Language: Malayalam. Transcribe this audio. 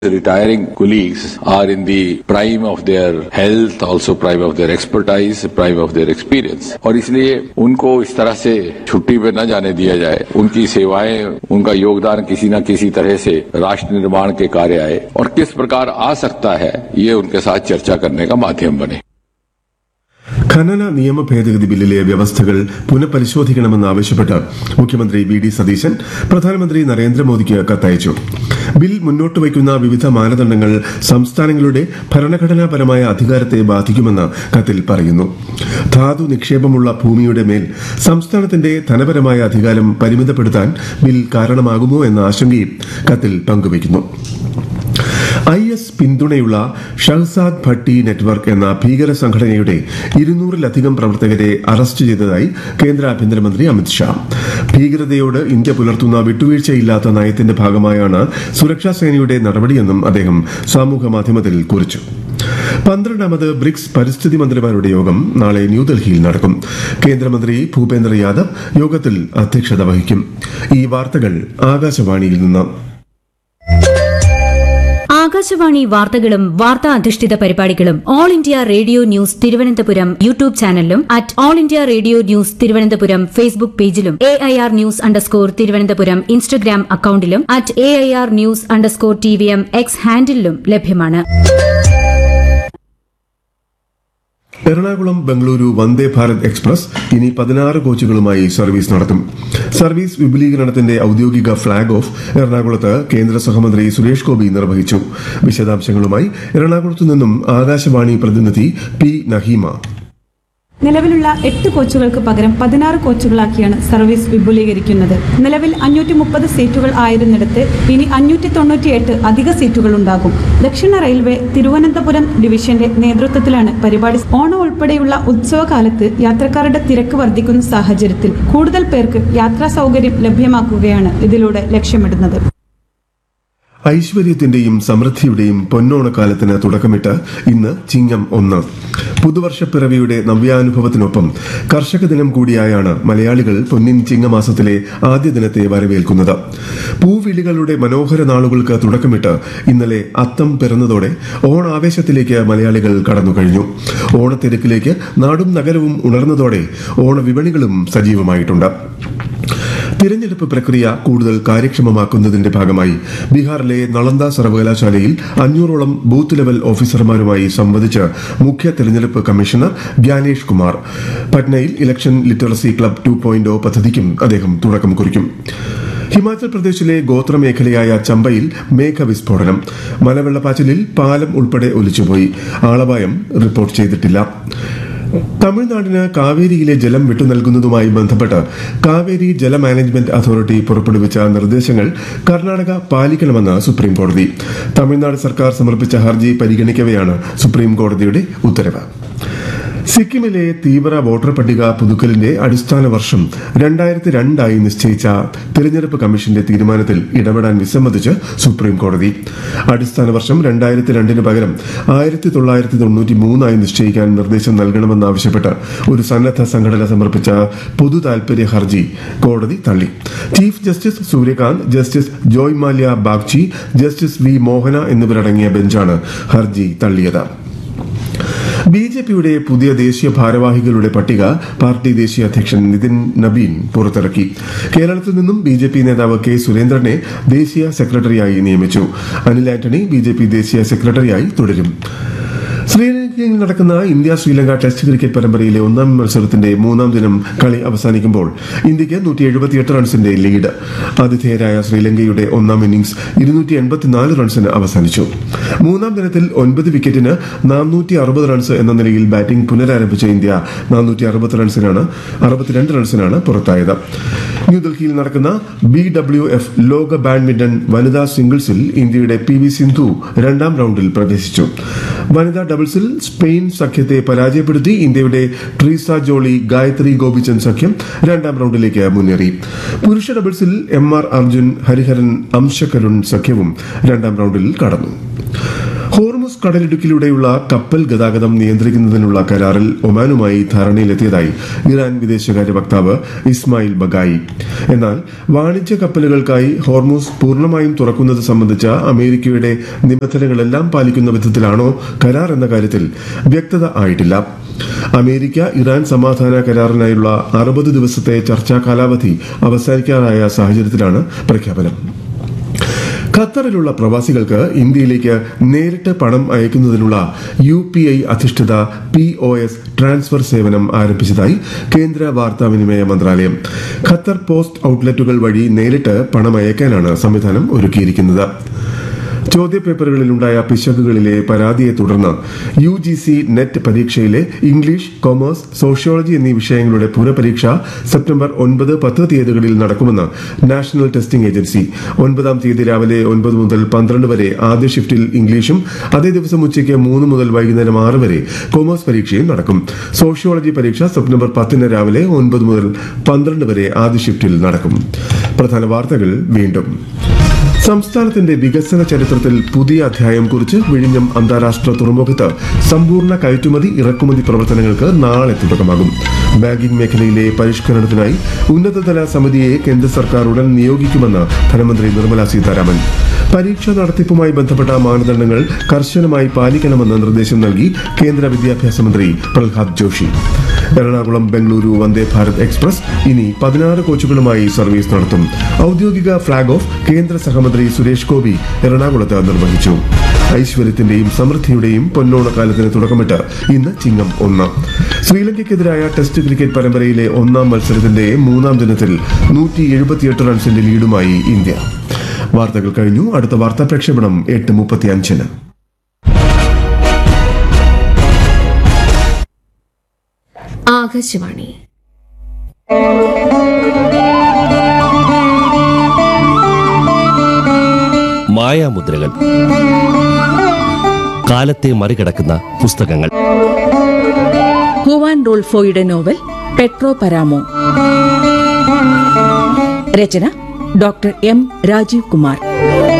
retiring colleagues are in the prime of their health, also prime of their expertise, prime of their experience. और इसलिए उनको इस तरह से छुट्टी पे न जाने दिया जाए उनकी सेवाएं उनका योगदान किसी न किसी तरह से राष्ट्र निर्माण के कार्य आए और किस प्रकार आ सकता है ये उनके साथ चर्चा करने का माध्यम बने ഖനന നിയമ ഭേദഗതി ബില്ലിലെ വ്യവസ്ഥകൾ പുനഃപരിശോധിക്കണമെന്നാവശ്യപ്പെട്ട് മുഖ്യമന്ത്രി വി ഡി സതീശൻ പ്രധാനമന്ത്രി നരേന്ദ്രമോദിക്ക് കത്തയച്ചു ബിൽ മുന്നോട്ട് വയ്ക്കുന്ന വിവിധ മാനദണ്ഡങ്ങൾ സംസ്ഥാനങ്ങളുടെ ഭരണഘടനാപരമായ അധികാരത്തെ ബാധിക്കുമെന്ന് കത്തിൽ പറയുന്നു ധാതു നിക്ഷേപമുള്ള ഭൂമിയുടെ മേൽ സംസ്ഥാനത്തിന്റെ ധനപരമായ അധികാരം പരിമിതപ്പെടുത്താൻ ബിൽ കാരണമാകുമോ എന്ന ആശങ്കയും കത്തിൽ പങ്കുവയ്ക്കുന്നു ഐ എസ് പിന്തുണയുള്ള ഷഹസാദ് ഭട്ടി നെറ്റ്വർക്ക് എന്ന ഭീകര സംഘടനയുടെ ഇരുന്നൂറിലധികം പ്രവർത്തകരെ അറസ്റ്റ് ചെയ്തതായി കേന്ദ്ര ആഭ്യന്തരമന്ത്രി അമിത്ഷാ ഭീകരതയോട് ഇന്ത്യ പുലർത്തുന്ന വിട്ടുവീഴ്ചയില്ലാത്ത നയത്തിന്റെ ഭാഗമായാണ് സുരക്ഷാ സേനയുടെ നടപടിയെന്നും അദ്ദേഹം സാമൂഹ്യ മാധ്യമത്തിൽ കുറിച്ചു പന്ത്രണ്ടാമത് ബ്രിക്സ് പരിസ്ഥിതി മന്ത്രിമാരുടെ യോഗം നാളെ ന്യൂഡൽഹിയിൽ നടക്കും കേന്ദ്രമന്ത്രി ഭൂപേന്ദ്ര യാദവ് യോഗത്തിൽ അധ്യക്ഷത വഹിക്കും ഈ വാർത്തകൾ ആകാശവാണിയിൽ നിന്ന് ആകാശവാണി വാർത്തകളും വാർത്താ അധിഷ്ഠിത പരിപാടികളും All India Radio News Thiruvananthapuram YouTube ചാനലിലും at All India Radio News Thiruvananthapuram Facebook പേജിലും A I R news underscore Thiruvananthapuram Instagram അക്കൌണ്ടിലും at A I R news underscore T V M X ഹാൻഡിലും ലഭ്യമാണ് എറണാകുളം ബംഗളൂരു വന്ദേ ഭാരത് എക്സ്പ്രസ് ഇനി പതിനാറ് കോച്ചുകളുമായി സർവീസ് നടത്തും സർവീസ് വിപുലീകരണത്തിന്റെ ഔദ്യോഗിക ഫ്ളാഗ് ഓഫ് എറണാകുളത്ത് കേന്ദ്ര സഹമന്ത്രി സുരേഷ് ഗോപി നിർവഹിച്ചു വിശദാംശങ്ങളുമായി എറണാകുളത്തു നിന്നും ആകാശവാണി പ്രതിനിധി പി നഹീമ നിലവിലുള്ള എട്ട് കോച്ചുകൾക്ക് പകരം പതിനാറ് കോച്ചുകളാക്കിയാണ് സർവീസ് വിപുലീകരിക്കുന്നത് നിലവിൽ അഞ്ഞൂറ്റി മുപ്പത് സീറ്റുകൾ ആയിരുന്നിടത്ത് ഇനി അഞ്ഞൂറ്റി തൊണ്ണൂറ്റിയെട്ട് അധിക സീറ്റുകൾ ഉണ്ടാകും ദക്ഷിണ റെയിൽവേ തിരുവനന്തപുരം ഡിവിഷന്റെ നേതൃത്വത്തിലാണ് പരിപാടി ഓണം ഉൾപ്പെടെയുള്ള ഉത്സവകാലത്ത് യാത്രക്കാരുടെ തിരക്ക് വർദ്ധിക്കുന്ന സാഹചര്യത്തിൽ കൂടുതൽ പേർക്ക് യാത്രാ സൗകര്യം ലഭ്യമാക്കുകയാണ് ഇതിലൂടെ ലക്ഷ്യമിടുന്നത് ഐശ്വര്യത്തിന്റെയും സമൃദ്ധിയുടെയും പൊന്നോണക്കാലത്തിന് തുടക്കമിട്ട് ഇന്ന് ചിങ്ങം ഒന്ന് പുതുവർഷപ്പിറവിയുടെ നവ്യാനുഭവത്തിനൊപ്പം കർഷക ദിനം കൂടിയായാണ് മലയാളികൾ പൊന്നിൻ ചിങ്ങമാസത്തിലെ ആദ്യ ദിനത്തെ വരവേൽക്കുന്നത് പൂവിളികളുടെ മനോഹര നാളുകൾക്ക് തുടക്കമിട്ട് ഇന്നലെ അത്തം പിറന്നതോടെ ഓണാവേശത്തിലേക്ക് മലയാളികൾ കടന്നുകഴിഞ്ഞു ഓണത്തിരക്കിലേക്ക് നാടും നഗരവും ഉണർന്നതോടെ ഓണവിപണികളും സജീവമായിട്ടുണ്ട് തിരഞ്ഞെടുപ്പ് പ്രക്രിയ കൂടുതൽ കാര്യക്ഷമമാക്കുന്നതിന്റെ ഭാഗമായി ബീഹാറിലെ നളന്ദ സർവകലാശാലയിൽ അഞ്ഞൂറോളം ബൂത്ത് ലെവൽ ഓഫീസർമാരുമായി സംവദിച്ച് മുഖ്യ തെരഞ്ഞെടുപ്പ് കമ്മീഷണർ ഗ്യാനേഷ് കുമാർ പട്നയിൽ election literacy club two point പദ്ധതിക്കും അദ്ദേഹം തുടക്കം കുറിക്കും ഹിമാചൽ പ്രദേശിലെ ഗോത്രമേഖലയായ ചമ്പയിൽ മേഘവിസ്ഫോടനം മലവെള്ളപ്പാച്ചിലിൽ പാലം ഉൾപ്പെടെ ഒലിച്ചുപോയി ആളപായം റിപ്പോർട്ട് ചെയ്തിട്ടില്ല തമിഴ്നാടിന് കാവേരിയിലെ ജലം വിട്ടു നൽകുന്നതുമായി ബന്ധപ്പെട്ട് കാവേരി ജല മാനേജ്മെന്റ് അതോറിറ്റി പുറപ്പെടുവിച്ച നിർദ്ദേശങ്ങൾ കർണാടക പാലിക്കണമെന്ന് സുപ്രീം കോടതി തമിഴ്നാട് സർക്കാർ സമർപ്പിച്ച ഹർജി പരിഗണിക്കവെയാണ് സുപ്രീം കോടതിയുടെ ഉത്തരവ് സിക്കിമിലെ തീവ്ര വോട്ടർ പട്ടിക പുതുക്കലിന്റെ അടിസ്ഥാന വർഷം രണ്ടായിരത്തി രണ്ടായി നിശ്ചയിച്ച തിരഞ്ഞെടുപ്പ് കമ്മീഷന്റെ തീരുമാനത്തിൽ ഇടപെടാൻ വിസമ്മതിച്ച് സുപ്രീം കോടതി അടിസ്ഥാന വർഷം രണ്ടായിരത്തി രണ്ടിന് പകരം ആയിരത്തി തൊള്ളായിരത്തി തൊണ്ണൂറ്റി മൂന്നായി നിശ്ചയിക്കാൻ നിർദ്ദേശം നൽകണമെന്നാവശ്യപ്പെട്ട് ഒരു സന്നദ്ധ സംഘടന സമർപ്പിച്ച പൊതു താൽപര്യ ഹർജി കോടതി തള്ളി chief justice Suryakant justice Joymalya Bagchi justice V Mohana എന്നിവരടങ്ങിയ ബെഞ്ചാണ് ഹർജി തള്ളിയത് ബി ജെ പിയുടെ പുതിയ ദേശീയ ഭാരവാഹികളുടെ പട്ടിക പാർട്ടി ദേശീയ അധ്യക്ഷൻ നിതിൻ നബീൻ പുറത്തിറക്കി കേരളത്തിൽ നിന്നും ബി ജെ പി നേതാവ് കെ സുരേന്ദ്രനെ ദേശീയ സെക്രട്ടറിയായി നിയമിച്ചു Anil Antony B J P ദേശീയ സെക്രട്ടറിയായി തുടരും ശ്രീലങ്കയിൽ നടക്കുന്ന ഇന്ത്യ ശ്രീലങ്ക ടെസ്റ്റ് ക്രിക്കറ്റ് പരമ്പരയിലെ ഒന്നാം മത്സരത്തിന്റെ മൂന്നാം ദിനം കളി അവസാനിക്കുമ്പോൾ ഇന്ത്യക്ക് നൂറ്റി എഴുപത്തിയെട്ട് റൺസിന്റെ ലീഡ് ആതിഥേയരായ ശ്രീലങ്കയുടെ ഒന്നാം ഇന്നിംഗ്സ് ഇരുന്നൂറ്റി എൺപത്തിനാല് റൺസിന് അവസാനിച്ചു മൂന്നാം ദിനത്തിൽ ഒൻപത് വിക്കറ്റിന് നാനൂറ്റി അറുപത് റൺസ് എന്ന നിലയിൽ ബാറ്റിംഗ് പുനരാരംഭിച്ച ഇന്ത്യ നാനൂറ്റി അറുപത് റൺസിനാണ് അറുപത്തിരണ്ട് റൺസിനാണ് പുറത്തായത് ന്യൂഡൽഹിയിൽ നടക്കുന്ന ബി ഡബ്ല്യു എഫ് ലോക ബാഡ്മിന്റൺ വനിതാ സിംഗിൾസിൽ ഇന്ത്യയുടെ പി വി സിന്ധു രണ്ടാം റൌണ്ടിൽ പ്രവേശിച്ചു വനിതാ ഡബിൾസിൽ സ്പെയിൻ സഖ്യത്തെ പരാജയപ്പെടുത്തി ഇന്ത്യയുടെ ട്രീസ ജോളി ഗായത്രി ഗോപിചന്ദ് സഖ്യം രണ്ടാം റൌണ്ടിലേക്ക് മുന്നേറി പുരുഷ ഡബിൾസിൽ എം ആർ അർജുൻ ഹരിഹരൻ അംശകരുൺ സഖ്യവും രണ്ടാം റൌണ്ടിൽ കടന്നു ഹോർമുസ് കടലിടുക്കിലൂടെയുള്ള കപ്പൽ ഗതാഗതം നിയന്ത്രിക്കുന്നതിനുള്ള കരാറിൽ ഒമാനുമായി ധാരണയിലെത്തിയതായി ഇറാൻ വിദേശകാര്യ വക്താവ് ഇസ്മായിൽ ബഗായി എന്നാൽ വാണിജ്യ കപ്പലുകൾക്കായി ഹോർമുസ് പൂർണ്ണമായും തുറക്കുന്നത് സംബന്ധിച്ച അമേരിക്കയുടെ നിബന്ധനകളെല്ലാം പാലിക്കുന്ന വിധത്തിലാണോ കരാർ എന്ന കാര്യത്തിൽ വ്യക്തത ആയിട്ടില്ല അമേരിക്ക ഇറാൻ സമാധാന കരാറിനായുള്ള അറുപത് ദിവസത്തെ ചർച്ചാ കാലാവധി അവസാനിക്കാറായ സാഹചര്യത്തിലാണ് പ്രഖ്യാപനം ഖത്തറിലുള്ള പ്രവാസികൾക്ക് ഇന്ത്യയിലേക്ക് നേരിട്ട് പണം അയക്കുന്നതിനുള്ള യു പി ഐ അധിഷ്ഠിത പി ഒ എസ് ട്രാൻസ്ഫർ സേവനം ആരംഭിച്ചതായി കേന്ദ്ര വാർത്താവിനിമയ മന്ത്രാലയം ഖത്തർ പോസ്റ്റ് ഔട്ട്ലെറ്റുകൾ വഴി നേരിട്ട് പണം അയക്കാനാണ് സംവിധാനം ഒരുക്കിയിരിക്കുന്നത് ചോദ്യപേപ്പറുകളിലുണ്ടായ പിശകുകളിലെ പരാതിയെ തുടർന്ന് യു ജി സി നെറ്റ് പരീക്ഷയിലെ ഇംഗ്ലീഷ് കൊമേഴ്സ് സോഷ്യോളജി എന്നീ വിഷയങ്ങളുടെ പുനഃപരീക്ഷ സെപ്റ്റംബർ ഒൻപത് പത്ത് തീയതികളിൽ നടക്കുമെന്ന് നാഷണൽ ടെസ്റ്റിംഗ് ഏജൻസി ഒൻപതാം തീയതി രാവിലെ ഒൻപത് മുതൽ പന്ത്രണ്ട് വരെ ആദ്യ ഷിഫ്റ്റിൽ ഇംഗ്ലീഷും അതേ ദിവസം ഉച്ചയ്ക്ക് മൂന്ന് മുതൽ വൈകുന്നേരം ആറ് വരെ കൊമേഴ്സ് പരീക്ഷയും നടക്കും സോഷ്യോളജി പരീക്ഷ സെപ്റ്റംബർ പത്തിന് രാവിലെ ഒൻപത് മുതൽ പന്ത്രണ്ട് വരെ ആദ്യ ഷിഫ്റ്റിൽ നടക്കും പ്രധാന വാർത്തകൾ വീണ്ടും സംസ്ഥാനത്തിന്റെ വികസന ചരിത്രത്തിൽ പുതിയ അധ്യായം കുറിച്ച് വിഴിഞ്ഞം അന്താരാഷ്ട്ര തുറമുഖത്ത് സമ്പൂർണ്ണ കയറ്റുമതി ഇറക്കുമതി പ്രവർത്തനങ്ങൾക്ക് നാളെ തുടക്കമാകും ബാങ്കിംഗ് മേഖലയിലെ പരിഷ്കരണത്തിനായി ഉന്നതതല സമിതിയെ കേന്ദ്ര സർക്കാർ ഉടൻ നിയോഗിക്കുമെന്ന് ധനമന്ത്രി നിർമ്മല സീതാരാമൻ പരീക്ഷാ നടത്തിപ്പുമായി ബന്ധപ്പെട്ട മാനദണ്ഡങ്ങൾ കർശനമായി പാലിക്കണമെന്ന് നിർദ്ദേശം നൽകി കേന്ദ്ര വിദ്യാഭ്യാസ മന്ത്രി പ്രഹ്ലാദ് ജോഷി എറണാകുളം ബംഗളൂരു വന്ദേ ഭാരത് എക്സ്പ്രസ് ഇനി പതിനാറ് കോച്ചുകളുമായി സർവീസ് നടത്തും ഔദ്യോഗിക ഫ്ളാഗ് ഓഫ് കേന്ദ്ര സഹമന്ത്രി സുരേഷ് ഗോപി എറണാകുളത്ത് നിർവഹിച്ചു ഐശ്വര്യത്തിന്റെയും സമൃദ്ധിയുടെയും പൊന്നോണക്കാലത്തിന് തുടക്കമിട്ട് ഇന്ന് ചിങ്ങം ഒന്ന് ശ്രീലങ്കയ്ക്കെതിരായ ടെസ്റ്റ് ക്രിക്കറ്റ് പരമ്പരയിലെ ഒന്നാം മത്സരത്തിന്റെ മൂന്നാം ദിനത്തിൽ നൂറ്റി എഴുപത്തിയെട്ട് റൺസിന്റെ ലീഡുമായി ഇന്ത്യ വാർത്തകൾ കഴിഞ്ഞു അടുത്ത വാർത്താ പ്രക്ഷേപണം എട്ട് മുപ്പത്തി അഞ്ചിന് ആകാശവാണി മായാമുദ്രകൾ കാലത്തെ മറികടക്കുന്ന പുസ്തകങ്ങൾ ഹുവാൻ റോൾഫോയുടെ നോവൽ പെട്രോ പരാമോ രചന ഡോക്ടർ എം രാജീവ് കുമാർ